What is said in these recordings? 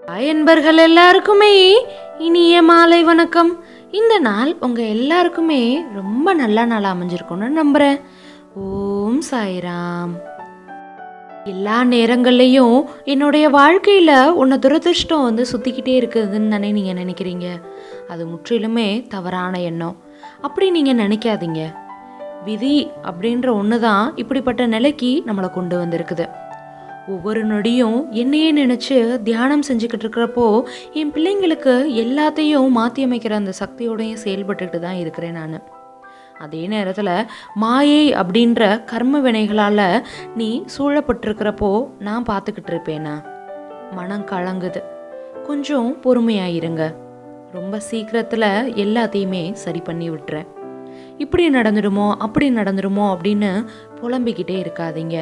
hi அன்பர்கள் எல்லாருக்குமே இனிய மாலை வணக்கம் இந்த நாள் உங்க எல்லாருக்குமே ரொம்ப நல்ல நாள் அமைஞ்சிருக்கும்னு நம்புறேன் ஓம் சாய்ராம் எல்லா நேரங்கள்லையும் என்னுடைய வாழ்க்கையில் உன்னை துரதிருஷ்டம் வந்து சுற்றிக்கிட்டே இருக்குதுன்னு தானே நீங்கள் நினைக்கிறீங்க அது முற்றிலுமே தவறான எண்ணம் அப்படி நீங்கள் நினைக்காதீங்க விதி அப்படின்ற ஒன்று தான் இப்படிப்பட்ட நிலைக்கு நம்மளை கொண்டு வந்திருக்குது ஒவ்வொரு நொடியும் என்னையே நினச்சி தியானம் செஞ்சுக்கிட்டு இருக்கிறப்போ என் பிள்ளைங்களுக்கு எல்லாத்தையும் மாற்றி அமைக்கிற அந்த சக்தியோடையும் செயல்பட்டுட்டு தான் இருக்கிறேன் நான் அதே நேரத்தில் மாயை அப்படின்ற கர்ம வினைகளால் நீ சூழப்பட்டிருக்கிறப்போ நான் பார்த்துக்கிட்டு இருப்பேனா மனம் கலங்குது கொஞ்சம் பொறுமையாயிருங்க ரொம்ப சீக்கிரத்தில் எல்லாத்தையுமே சரி பண்ணி விட்டுறேன் இப்படி நடந்துடுமோ அப்படி நடந்துடுமோ அப்படின்னு புலம்பிக்கிட்டே இருக்காதீங்க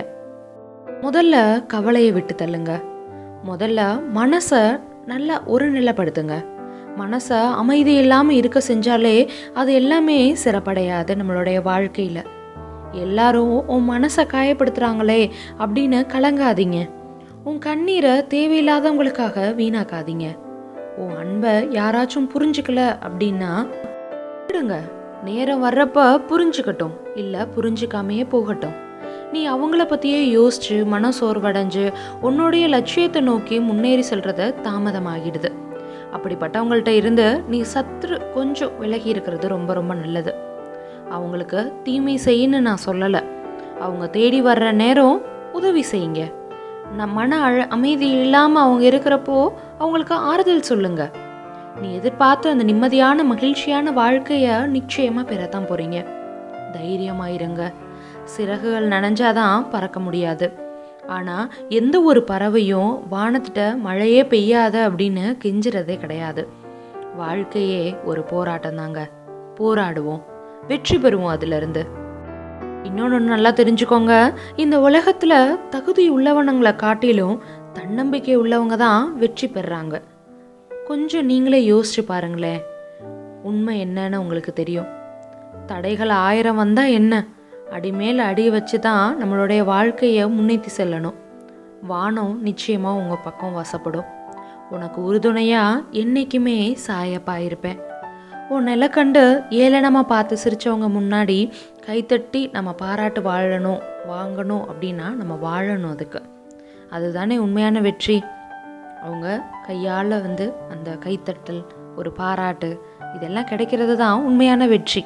முதல்ல கவலையை விட்டு தள்ளுங்க முதல்ல மனசை நல்லா ஒருநிலைப்படுத்துங்க மனசை அமைதி இல்லாமல் இருக்க செஞ்சாலே அது எல்லாமே சிறப்படையாது நம்மளுடைய வாழ்க்கையில் எல்லாரும் உன் மனசை காயப்படுத்துகிறாங்களே அப்படின்னு கலங்காதீங்க உன் கண்ணீரை தேவையில்லாதவங்களுக்காக வீணாக்காதீங்க உன் அன்பை யாராச்சும் புரிஞ்சுக்கல அப்படின்னா விடுங்க நேரம் வர்றப்ப புரிஞ்சுக்கட்டும் இல்லை புரிஞ்சுக்காமையே போகட்டும் நீ அவங்கள பற்றியே யோசிச்சு மன சோர்வடைஞ்சு உன்னுடைய லட்சியத்தை நோக்கி முன்னேறி செல்றது தாமதமாகிடுது அப்படிப்பட்டவங்கள்ட்ட இருந்து நீ சற்று கொஞ்சம் விலகி இருக்கிறது ரொம்ப ரொம்ப நல்லது அவங்களுக்கு தீமை செய்யன்னு நான் சொல்லலை அவங்க தேடி வர்ற நேரம் உதவி செய்யுங்க நம் மன அழ அமைதி இல்லாமல் அவங்க இருக்கிறப்போ அவங்களுக்கு ஆறுதல் சொல்லுங்க நீ எதிர்பார்த்த அந்த நிம்மதியான மகிழ்ச்சியான வாழ்க்கையை நிச்சயமாக பெறத்தான் போகிறீங்க தைரியமாயிருங்க சிறகுகள் நனைஞ்சாதான் பறக்க முடியாது ஆனால் எந்த ஒரு பறவையும் வானத்திட்ட மழையே பெய்யாத அப்படின்னு கெஞ்சுறதே கிடையாது வாழ்க்கையே ஒரு போராட்டம் தாங்க போராடுவோம் வெற்றி பெறுவோம் அதிலிருந்து இன்னொன்று நல்லா தெரிஞ்சுக்கோங்க இந்த உலகத்தில் தகுதி உள்ளவனங்களை காட்டிலும் தன்னம்பிக்கை உள்ளவங்க தான் வெற்றி பெறுறாங்க கொஞ்சம் நீங்களே யோசிச்சு பாருங்களேன் உண்மை என்னன்னு உங்களுக்கு தெரியும் தடைகள் ஆயிரம் வந்தால் என்ன அடிமேல் அடி வச்சு தான் நம்மளுடைய வாழ்க்கையை முன்னேற்றி செல்லணும் வானம் நிச்சயமாக உங்கள் பக்கம் வசப்படும் உனக்கு உறுதுணையாக என்றைக்குமே சாயப்பா இருப்பேன் உன் நிலை கண்டு ஏளனமாக பார்த்து சிரித்தவங்க முன்னாடி கைத்தட்டி நம்ம பாராட்டு வாழணும் வாங்கணும் அப்படின்னா நம்ம வாழணும் அதுக்கு அதுதானே உண்மையான வெற்றி அவங்க கையால் வந்து அந்த கைத்தட்டல் ஒரு பாராட்டு இதெல்லாம் கிடைக்கிறது தான் உண்மையான வெற்றி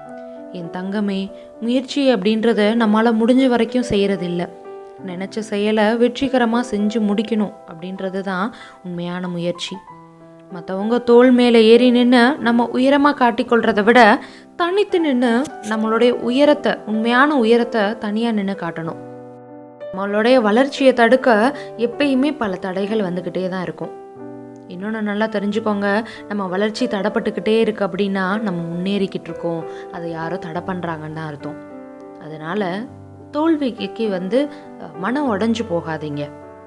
என் தங்கமே முயற்சி அப்படின்றத நம்மளால் முடிஞ்ச வரைக்கும் செய்கிறதில்ல நினச்ச செயலை வெற்றிகரமாக செஞ்சு முடிக்கணும் அப்படின்றது தான் உண்மையான முயற்சி மற்றவங்க தோல் மேலே ஏறி நின்று நம்ம உயரமாக காட்டிக்கொள்றதை விட தனித்து நின்று நம்மளுடைய உயரத்தை உண்மையான உயரத்தை தனியாக நின்று காட்டணும் நம்மளுடைய வளர்ச்சியை தடுக்க எப்பயுமே பல தடைகள் வந்துக்கிட்டே தான் இருக்கும் இன்னொன்று நல்லா தெரிஞ்சுக்கோங்க நம்ம வளர்ச்சி தடைப்பட்டுக்கிட்டே இருக்கு அப்படின்னா நம்ம முன்னேறிக்கிட்டு இருக்கோம் அதை யாரோ தடை பண்ணுறாங்கன்னு தான் அர்த்தம் அதனால் தோல்விக்கு வந்து மனம் உடஞ்சு போகாதீங்க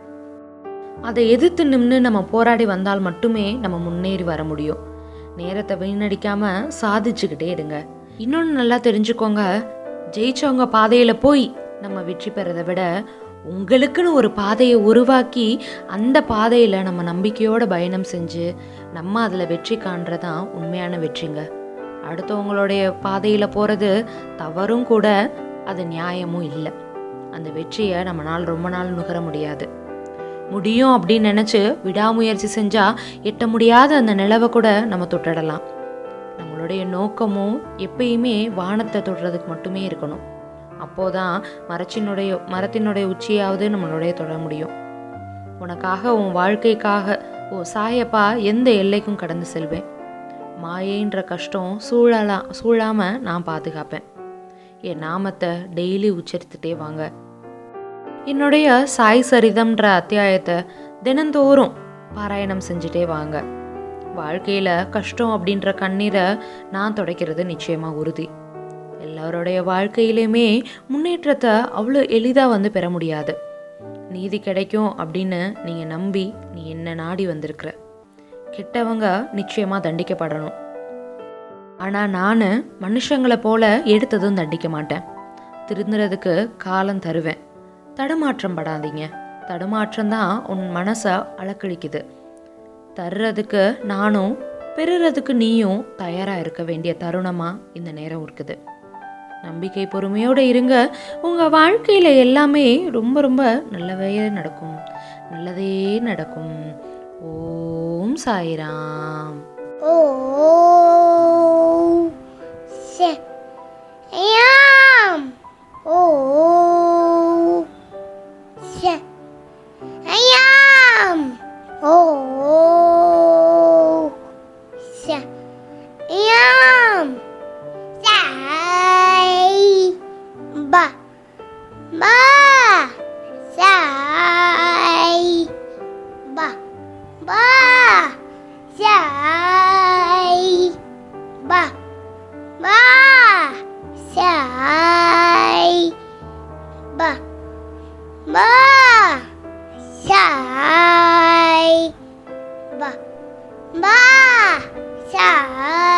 அதை எதிர்த்து நின்று நம்ம போராடி வந்தால் மட்டுமே நம்ம முன்னேறி வர முடியும் நேரத்தை வீணடிக்காம சாதிச்சுக்கிட்டே இருங்க இன்னொன்று நல்லா தெரிஞ்சுக்கோங்க ஜெயிச்சவங்க பாதையில் போய் நம்ம வெற்றி பெறதை விட உங்களுக்குன்னு ஒரு பாதையை உருவாக்கி அந்த பாதையில் நம்ம நம்பிக்கையோட பயணம் செஞ்சு நம்ம அதில் வெற்றி காண்றதான் உண்மையான வெற்றிங்க அடுத்தவங்களுடைய பாதையில் போகிறது தவறும் கூட அது நியாயமும் இல்லை அந்த வெற்றியை நம்மளால் ரொம்ப நாள் நுகர முடியாது முடியும் அப்படின்னு நினச்சி விடாமுயற்சி செஞ்சால் எட்ட முடியாத அந்த நிலவை கூட நம்ம தொட்டுடலாம் நம்மளுடைய நோக்கமும் எப்பயுமே வானத்தை தொடுறதுக்கு மட்டுமே இருக்கணும் அப்போதான் மரச்சினுடைய மரத்தினுடைய உச்சியாவது நம்மளுடைய தொட முடியும் உனக்காக உன் வாழ்க்கைக்காக ஓ சாயப்பா எந்த எல்லைக்கும் கடந்து செல்வேன் மாயைன்ற கஷ்டம் சூழலாம் சூழாமல் நான் பாதுகாப்பேன் என் நாமத்தை டெய்லி உச்சரித்துட்டே வாங்க என்னுடைய சாய் சரிதம்ன்ற அத்தியாயத்தை தினந்தோறும் பாராயணம் செஞ்சுட்டே வாங்க வாழ்க்கையில் கஷ்டம் அப்படின்ற கண்ணீரை நான் துடைக்கிறது நிச்சயமாக உறுதி எல்லாருடைய வாழ்க்கையிலையுமே முன்னேற்றத்தை அவ்வளோ எளிதாக வந்து பெற முடியாது நீதி கிடைக்கும் அப்படின்னு நீங்கள் நம்பி நீ என்ன நாடி வந்திருக்கிற கெட்டவங்க நிச்சயமாக தண்டிக்கப்படணும் ஆனால் நான் மனுஷங்களை போல எடுத்ததும் தண்டிக்க மாட்டேன் திருந்துறதுக்கு காலம் தருவேன் தடுமாற்றம் படாதீங்க தடுமாற்றம் தான் உன் மனசை அலக்கழிக்குது தர்றதுக்கு நானும் பெறுறதுக்கு நீயும் தயாராக இருக்க வேண்டிய தருணமாக இந்த நேரம் இருக்குது நம்பிக்கை பொறுமையோடு இருங்க உங்கள் வாழ்க்கையில் எல்லாமே ரொம்ப ரொம்ப நல்லவே நடக்கும் நல்லதே நடக்கும் ஓம் சாய்ராம் ஓ சே ஐயாம் ஓ சே ஐயாம் ஓ சே ஐயாம் சாய் பா பா சாய் பா பா சாய் பா பா சாய் பா பா சாய் பா பா சாய்